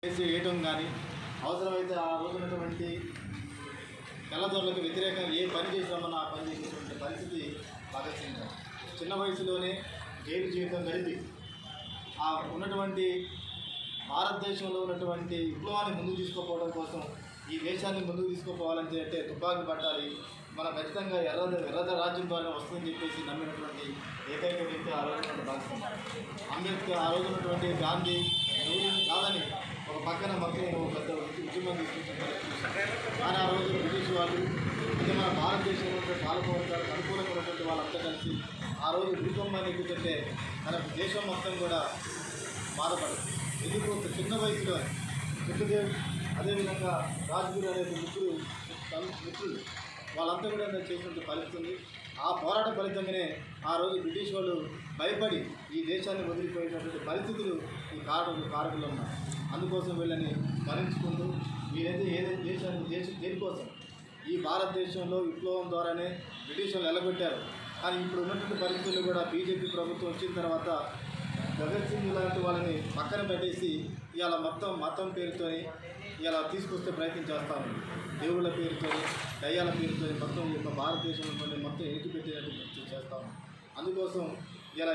చేసి వేయటం కానీ అవసరమైతే ఆ రోజునటువంటి తెల్లదొరలకు వ్యతిరేకంగా ఏ పని చేసినామో ఆ పని చేసేటువంటి పరిస్థితి భగత్ సింగ్ గారు. చిన్న వయసులోనే జైలు జీవితం గడిపి ఆ ఉన్నటువంటి భారతదేశంలో ఉన్నటువంటి విప్లవాన్ని ముందుకు తీసుకుపోవడం కోసం ఈ దేశాన్ని ముందుకు తీసుకుపోవాలంటే అంటే తుపాకీ పట్టాలి మన ఖచ్చితంగా ఎర్ర ఎర్రద రాజ్యం ద్వారా వస్తుందని చెప్పేసి నమ్మినటువంటి ఏకైక వ్యక్తి ఆ రోజు ఉన్నటువంటి భగత్ సింగ్ అంబేద్కర్ ఆ రోజు ఉన్నటువంటి గాంధీ ఎవరు కాదని ఒక పక్కన మొత్తం ఒక పెద్ద ఉద్యమం తీసుకుంటున్నారు కానీ ఆ రోజు బ్రిటిష్ వాళ్ళు అంటే మన భారతదేశంలో ఉన్నటువంటి పాలకవర్గాలకు అనుకూలంగా ఉన్నటువంటి వాళ్ళంతా కలిసి ఆ రోజు భూకంపాన్ని ఎక్కుతుంటే మన దేశం మొత్తం కూడా బాధపడదు ఎందుకు ఒక చిన్న వయసులో బుద్ధదేవ్ అదేవిధంగా రాజ్గురు అనే మిత్రులు తమ మిత్రులు వాళ్ళంతా కూడా చేసినట్టు ఫలిస్తుంది ఆ పోరాట ఫలితంగానే ఆ రోజు బ్రిటిష్ వాళ్ళు భయపడి ఈ దేశాన్ని వదిలిపోయేటటువంటి పరిస్థితులు ఈ కారకులు కారకులు ఉన్నాయి అందుకోసం వీళ్ళని స్మరించుకుంటూ మీరైతే ఏదైతే దేశాన్ని దేశ దేనికోసం ఈ భారతదేశంలో విప్లవం ద్వారానే బ్రిటిష్ వాళ్ళు ఎలగొట్టారు కానీ ఇప్పుడు ఉన్నటువంటి పరిస్థితులు కూడా బీజేపీ ప్రభుత్వం వచ్చిన తర్వాత భగత్ సింగ్ లాంటి వాళ్ళని పక్కన పెట్టేసి ఇవాళ మొత్తం మతం పేరుతోని ఇలా తీసుకొస్తే ప్రయత్నం చేస్తా ఉంది దేవుళ్ళ పేరుతోని దయ్యాల పేరుతోని మొత్తం ఈ యొక్క భారతదేశంలో మొత్తం ఎనికి పెట్టేటట్టు చేస్తా ఉంది అందుకోసం